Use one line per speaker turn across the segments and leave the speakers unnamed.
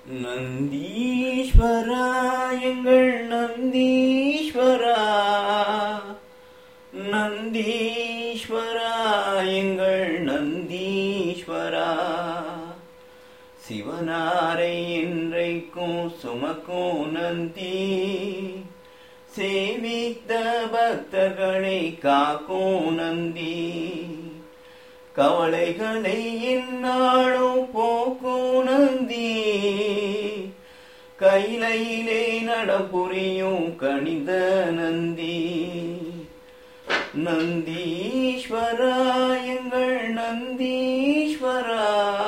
நந்தீஸ்வரா எங்கள் நந்தீஸ்வரா நந்தீஸ்வரா எங்கள் நந்தீஸ்வரா சிவனாரை என்றைக்கும் சுமக்கும் நந்தி சேவித்த பக்தர்களை காக்கும் நந்தி கவலைகளை என்னாலும் போக்கும் நந்தி கையிலே நடப்புரியும் கணித நந்தி நந்தீஸ்வரா எங்கள் நந்தீஸ்வரா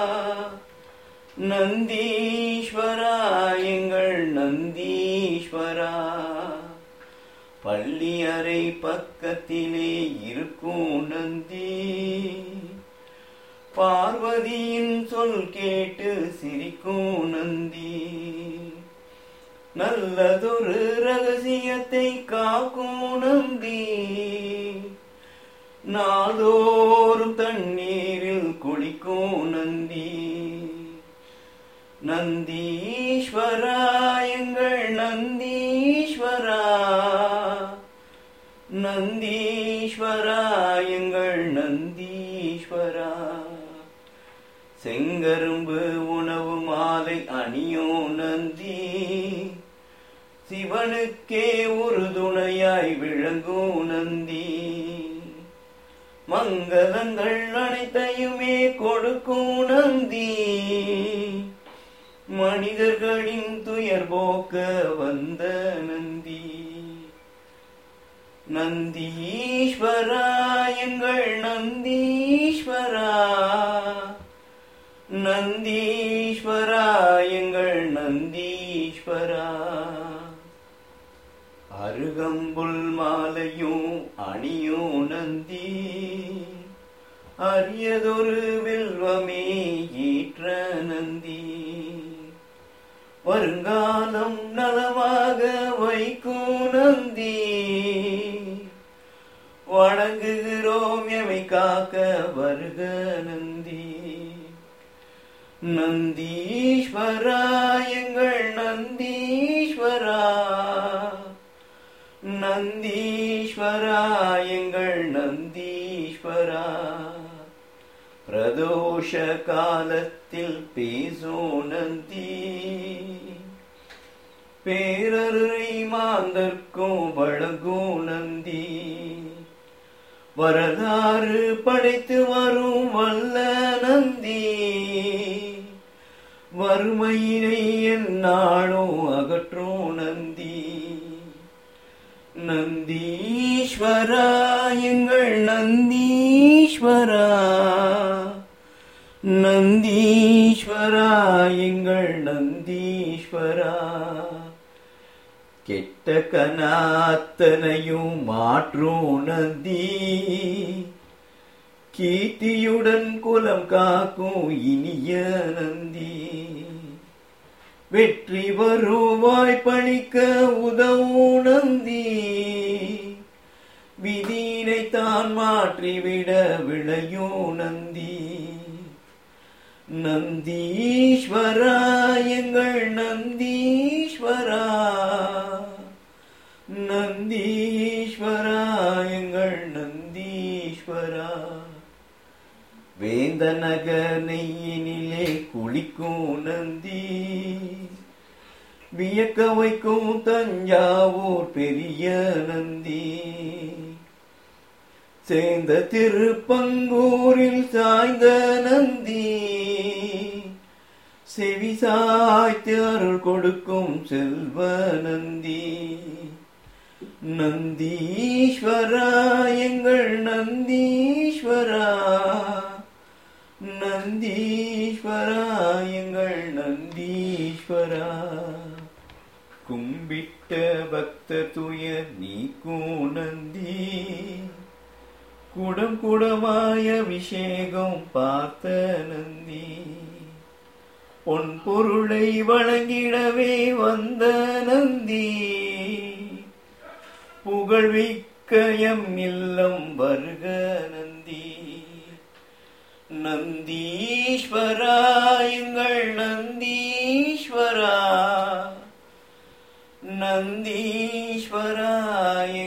நந்தீஸ்வரா எங்கள் நந்தீஸ்வரா பள்ளி அறை பக்கத்திலே இருக்கும் நந்தி பார்வதியின் சொல் கேட்டு சிரிக்கும் நந்தி நல்லதொரு ரகசியத்தை காக்கும் நந்தி நாள்தோறும் தண்ணீரில் குளிக்கும் நந்தி நந்தீஸ்வரா எங்கள் நந்தீஸ்வரா நந்தீஸ்வரா எங்கள் நந்தீஸ்வரா செங்கரும்பு உணவு மாலை அணியோ நந்தி சிவனுக்கே ஒரு துணையாய் விளங்கும் நந்தி மங்களங்கள் அனைத்தையுமே கொடுக்கும் நந்தி மனிதர்களின் துயர் போக்க வந்த நந்தி நந்தீஸ்வரா எங்கள் நந்தீஸ்வரா நந்தீஸ்வரா எங்கள் நந்தீஸ்வரா அருகம்புல் மாலையும் அணியும் நந்தி அரியதொரு வில்வமே ஈற்ற நந்தி வருங்காலம் நலமாக வைக்கும் நந்தி வணங்குகிறோம் எமை காக்க வருக நந்தி நந்தீஸ்வரா எங்கள் நந்தீஸ்வரா நந்தீஸ்வரா எங்கள் நந்தீஸ்வரா பிரதோஷ காலத்தில் பேசோ நந்தி பேரருரை மாந்தர்க்கும் வழங்கும் நந்தி வரலாறு படைத்து வரும் வல்ல நந்தி வறுமையினை என்னாலும் அகற்றும் நந்தி நந்தீஸ்வரா எங்கள் நந்தீஸ்வரா நந்தீஸ்வரா எங்கள் நந்தீஸ்வரா கெட்ட கனாத்தனையும் மாற்றும் நந்தி கீர்த்தியுடன் குலம் காக்கும் இனிய நந்தி வெற்றி வருவாய் பணிக்க உதவும் நந்தி விதியினை தான் மாற்றிவிட விளையும் நந்தி நந்தீஸ்வரா எங்கள் நந்தீஸ்வரா நந்தீஸ்வரா எங்கள் நந்தீஸ்வரா வேந்த நகர் நெய்யினிலே குளிக்கும் நந்தி வியக்க வைக்கும் தஞ்சாவூர் பெரிய நந்தி சேர்ந்த திருப்பங்கூரில் சாய்ந்த நந்தி செவி சாய்த்து அருள் கொடுக்கும் செல்வ நந்தி நந்தீஸ்வரா எங்கள் நந்தீஸ்வரா நந்தீஸ்வரா எங்கள் நந்தீஸ்வரா கும்பிட்ட பக்த துயர் நீக்கும் நந்தி குடம் குடமாய அபிஷேகம் பார்த்த நந்தி பொன் பொருளை வழங்கிடவே வந்த நந்தி புகழ்விக்கயம் இல்லம் வருக நந்தி நந்தீஸ்வரா எங்கள் நந்தீஸ்வரா நந்தீஸ்வரா நந்தீஸ்வராய